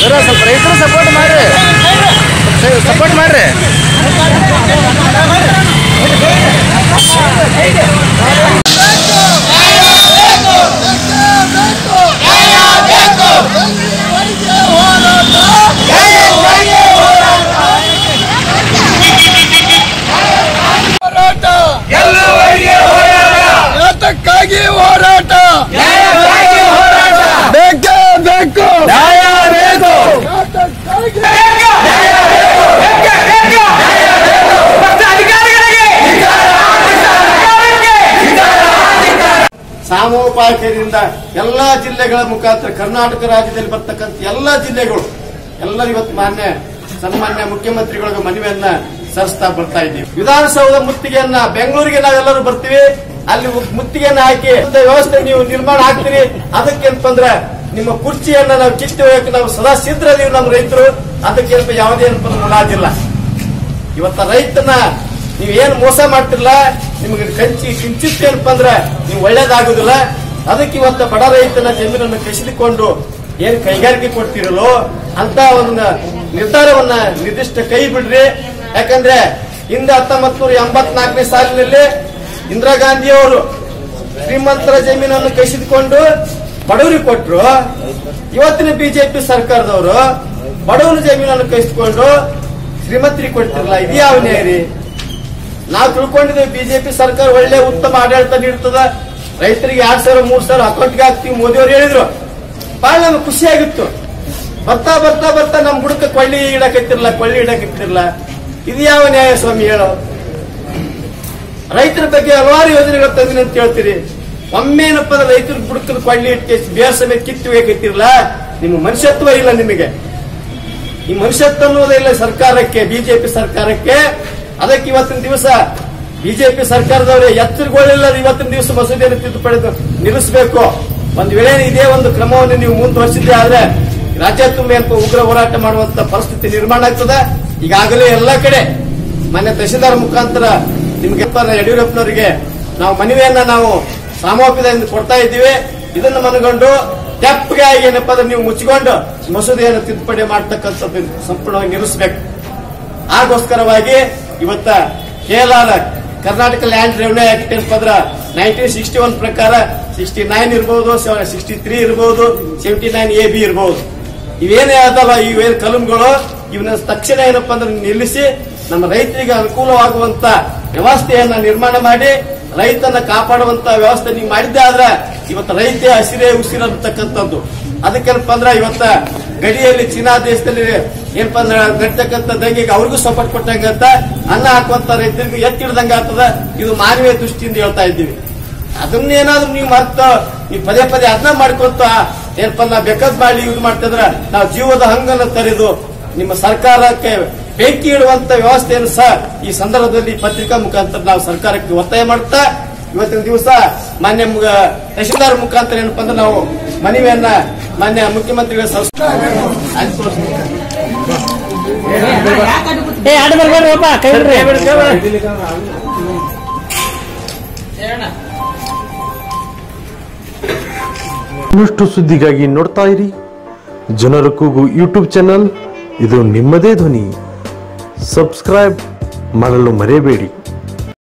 ಸರ ಸ್ವಲ್ಪ ರೈತರು ಸಪೋರ್ಟ್ ಮಾಡ್ರಿ ಸಪೋರ್ಟ್ ಮಾಡ್ರಿ ಹೋರಾಟ ಯಾತಕ್ಕಾಗಿ ಹೋರಾಟ ಬೇಕೇ ಬೇಕು ಯಾತಕ್ಕಾಗಿ ಸಾಮೋಪಾಯಕದಿಂದ ಎಲ್ಲಾ ಜಿಲ್ಲೆಗಳ ಮುಖಾಂತರ ಕರ್ನಾಟಕ ರಾಜ್ಯದಲ್ಲಿ ಬರ್ತಕ್ಕಂಥ ಎಲ್ಲಾ ಜಿಲ್ಲೆಗಳು ಎಲ್ಲರೂ ಇವತ್ತು ಮಾನ್ಯ ಸನ್ಮಾನ್ಯ ಮುಖ್ಯಮಂತ್ರಿಗಳಿಗೆ ಮನವಿಯನ್ನ ಸಲ್ಲಿಸ್ತಾ ಬರ್ತಾ ಇದ್ದೀವಿ ವಿಧಾನಸೌಧ ಮುತ್ತಿಗೆಯನ್ನ ಬೆಂಗಳೂರಿಗೆ ನಾವೆಲ್ಲರೂ ಬರ್ತೀವಿ ಅಲ್ಲಿ ಮುತ್ತಿಗೆಯನ್ನ ಹಾಕಿ ಒಂದು ವ್ಯವಸ್ಥೆ ನೀವು ನಿರ್ಮಾಣ ಆಗ್ತೀರಿ ಅದಕ್ಕೆ ಅಂತಂದ್ರೆ ನಿಮ್ಮ ಕುರ್ಚಿಯನ್ನ ನಾವು ಕಿತ್ತು ಹೋಗಕ್ಕೆ ನಾವು ಸದಾ ಸಿದ್ಧರಿದ್ದೀವಿ ನಮ್ಮ ರೈತರು ಅದಕ್ಕೆ ಏನಪ್ಪ ಯಾವುದೇ ಏನಪ್ಪ ಮುಲಾದಿಲ್ಲ ಇವತ್ತ ರೈತನ ನೀವ್ ಏನ್ ಮೋಸ ಮಾಡ್ತಿರಲ್ಲ ನಿಮ್ಗೆ ಕಂಚಿ ಕಿಂಚಿತ್ ಏನಪ್ಪ ಅಂದ್ರೆ ನೀವು ಒಳ್ಳೇದಾಗುದಿಲ್ಲ ಅದಕ್ಕೆ ಇವತ್ತ ಬಡ ರೈತನ ಜಮೀನನ್ನು ಕಸಿದುಕೊಂಡು ಏನ್ ಕೈಗಾರಿಕೆ ಕೊಡ್ತಿರಲ್ಲೋ ಅಂತ ಒಂದು ನಿರ್ಧಾರವನ್ನ ನಿರ್ದಿಷ್ಟ ಕೈ ಬಿಡ್ರಿ ಯಾಕಂದ್ರೆ ಹಿಂದೆ ಹತ್ತೊಂಬತ್ ನೂರ ಎಂಬತ್ನಾಲ್ಕನೇ ಸಾಲಿನಲ್ಲಿ ಇಂದಿರಾ ಗಾಂಧಿ ಅವರು ಶ್ರೀಮಂತರ ಜಮೀನನ್ನು ಕಸಿದುಕೊಂಡು ಬಡವರಿಗೆ ಕೊಟ್ರು ಇವತ್ತಿನ ಬಿಜೆಪಿ ಸರ್ಕಾರದವರು ಬಡವರ ಜಮೀನನ್ನು ಕಸಿದುಕೊಂಡು ಶ್ರೀಮಂತರಿಗೆ ಕೊಡ್ತಿರಲ್ಲ ಇದು ಯಾವ ನ್ಯಾಯ ರೀ ನಾವು ತಿಳ್ಕೊಂಡಿದ್ದೇವೆ ಬಿಜೆಪಿ ಸರ್ಕಾರ ಒಳ್ಳೆ ಉತ್ತಮ ಆಡಳಿತ ನೀಡ್ತದ ರೈತರಿಗೆ ಎರಡ್ ಸಾವಿರ ಮೂರ್ ಸಾವಿರ ಅಕೌಂಟ್ಗೆ ಹಾಕ್ತಿವಿ ಮೋದಿ ಅವರು ಹೇಳಿದ್ರು ಬಹಳ ನಮ್ಗೆ ಖುಷಿ ಆಗಿತ್ತು ಬರ್ತಾ ಬರ್ತಾ ಬರ್ತಾ ನಮ್ ಬುಡಕ ಕೊಳ್ಳಿ ಇಡಕತ್ತಿರಲ್ಲ ಕೊಳ್ಳಿ ಇಡಕತ್ತಿರಲ್ಲ ಇದು ಯಾವ ನ್ಯಾಯ ಸ್ವಾಮಿ ಹೇಳೋ ರೈತರ ಬಗ್ಗೆ ಹಲವಾರು ಯೋಜನೆಗಳು ತಂದಿನಿ ಅಂತ ಹೇಳ್ತೀರಿ ಒಮ್ಮೆ ಏನಪ್ಪ ಅಂದ್ರೆ ರೈತರ ಬುಡಕದ ಕೊಳ್ಳಿ ಇಟ್ಟು ಬೇರ್ ಸಮೇತ ಕಿತ್ತು ಹೋಗಕ್ಕಿತ್ತಿರಲ್ಲ ನಿಮ್ಮ ಮನುಷ್ಯತ್ವ ಇಲ್ಲ ನಿಮಗೆ ಈ ಮನುಷ್ಯತ್ವ ಅನ್ನೋದೇ ಇಲ್ಲ ಸರ್ಕಾರಕ್ಕೆ ಬಿಜೆಪಿ ಸರ್ಕಾರಕ್ಕೆ ಅದಕ್ಕೆ ಇವತ್ತಿನ ದಿವಸ ಬಿಜೆಪಿ ಸರ್ಕಾರದವರು ಎಚ್ಚರಗೊಳ್ಳಿಲ್ಲ ಇವತ್ತಿನ ದಿವಸ ಮಸೂದೆಯನ್ನು ತಿದ್ದುಪಡಿ ನಿಲ್ಲಿಸಬೇಕು ಒಂದು ವೇಳೆ ಇದೇ ಒಂದು ಕ್ರಮವನ್ನು ನೀವು ಮುಂದುವರಿಸಿದ್ದೆ ಆದ್ರೆ ರಾಜ್ಯ ತುಂಬ ಏನಪ್ಪ ಉಗ್ರ ಹೋರಾಟ ಮಾಡುವಂತ ಪರಿಸ್ಥಿತಿ ನಿರ್ಮಾಣ ಆಗ್ತದೆ ಈಗಾಗಲೇ ಎಲ್ಲ ಕಡೆ ಮಾನ್ಯ ತಹಶೀಲ್ದಾರ್ ಮುಖಾಂತರ ನಿಮ್ಗೆ ಯಡಿಯೂರಪ್ಪನವರಿಗೆ ನಾವು ಮನವಿಯನ್ನ ನಾವು ಸಾಮೋಪದಿಂದ ಕೊಡ್ತಾ ಇದ್ದೀವಿ ಇದನ್ನು ಮನಗೊಂಡು ತೆಪ್ಪಗೆ ಆಗಿ ಏನಪ್ಪ ಅಂದ್ರೆ ನೀವು ಮುಚ್ಚಿಕೊಂಡು ಮಸೂದೆಯನ್ನು ತಿದ್ದುಪಡಿ ಮಾಡ್ತಕ್ಕಂಥದ್ದು ಸಂಪೂರ್ಣವಾಗಿ ನಿಲ್ಲಿಸಬೇಕು ಆಗೋಸ್ಕರವಾಗಿ ಇವತ್ತ Kerala Karnataka land revenue act ಏನಪ್ಪ ಅಂದ್ರೆ ನೈನ್ಟೀನ್ ಸಿಕ್ಸ್ಟಿ ಒನ್ ಪ್ರಕಾರ ಸಿಕ್ಸ್ಟಿ ನೈನ್ ಇರಬಹುದು ಸಿಕ್ಸ್ಟಿ ತ್ರೀ ಇರಬಹುದು ಸೆವೆಂಟಿ ನೈನ್ ಎ ಬಿ ಇರಬಹುದು ಇವೇನೇ ಅದಲ್ಲ ಇವೇನು ಕಲಂಗಳು ಇವನ್ನ ತಕ್ಷಣ ಏನಪ್ಪಾ ಅಂದ್ರೆ ನಿಲ್ಲಿಸಿ ನಮ್ಮ ರೈತರಿಗೆ ಅನುಕೂಲವಾಗುವಂತ ವ್ಯವಸ್ಥೆಯನ್ನ ನಿರ್ಮಾಣ ಮಾಡಿ ರೈತನ ಕಾಪಾಡುವಂತ ವ್ಯವಸ್ಥೆ ನೀವು ಮಾಡಿದ್ದೆ ಆದ್ರೆ ಇವತ್ತು ರೈತ ಹಸಿರೇ ಉಸಿರತಕ್ಕಂಥದ್ದು ಅದಕ್ಕೇನಪ್ಪ ಅಂದ್ರೆ ಇವತ್ತ ಗಡಿಯಲ್ಲಿ ಚೀನಾ ದೇಶದಲ್ಲಿ ಏನಪ್ಪ ಅಂದ್ರೆ ನಡ್ತಕ್ಕಂಥ ದಂಗೆಗೆ ಅವ್ರಿಗೂ ಸಪೋರ್ಟ್ ಕೊಟ್ಟಂಗಂತ ಅನ್ನ ಹಾಕುವಂತ ರೈತರಿಗೆ ಎತ್ತಿಡ್ದಂಗ ಆಗ್ತದ ಇದು ಮಾನವೀಯ ದೃಷ್ಟಿಯಿಂದ ಹೇಳ್ತಾ ಇದ್ದೀವಿ ಅದನ್ನೇನಾದ್ರೂ ನೀವು ಮರ್ತ ನೀವು ಪದೇ ಪದೇ ಅದನ್ನ ಮಾಡ್ಕೊಂತ ಏನಪ್ಪ ನಾ ಬೇಕಾದ್ ಮಾಡಿ ಯೂಸ್ ಮಾಡ್ತಿದ್ರ ನಾವು ಜೀವದ ಹಂಗನ್ನು ತರೆದು ನಿಮ್ಮ ಸರ್ಕಾರಕ್ಕೆ ಬೆಂಕಿ ಇಡುವಂತ ವ್ಯವಸ್ಥೆಯನ್ನು ಸಹ ಈ ಸಂದರ್ಭದಲ್ಲಿ ಪತ್ರಿಕಾ ಮುಖಾಂತರ ನಾವು ಸರ್ಕಾರಕ್ಕೆ ಒತ್ತಾಯ ಮಾಡ್ತಾ ಇವತ್ತಿನ ದಿವಸ ಮಾನ್ಯ ಮುಗ- ತಹಶೀಲ್ದಾರ್ ಮುಖಾಂತರ ಏನಪ್ಪ ಅಂದ್ರೆ ನಾವು ಮನವಿಯನ್ನ ಮಾನ್ಯ ಮುಖ್ಯಮಂತ್ರಿಗಳ ಸಂಸ್ಥೆ ಆಯ್ತು ತೋರ್ಸಿ. ಏ ಆಡ ಬರ್ಬೇಡ್ರಪ್ಪ ಕೈ ಬಿಡ್ರಿ ಇನ್ನಷ್ಟು ಸುದ್ದಿಗಾಗಿ ನೋಡ್ತಾ ಇರಿ ಜನರ ಕೂಗು ಯೂಟ್ಯೂಬ್ ಚಾನಲ್ ಇದು ನಿಮ್ಮದೇ ಧ್ವನಿ ಸಬ್ಸ್ಕ್ರೈಬ್ ಮಾಡಲು ಮರೆಯಬೇಡಿ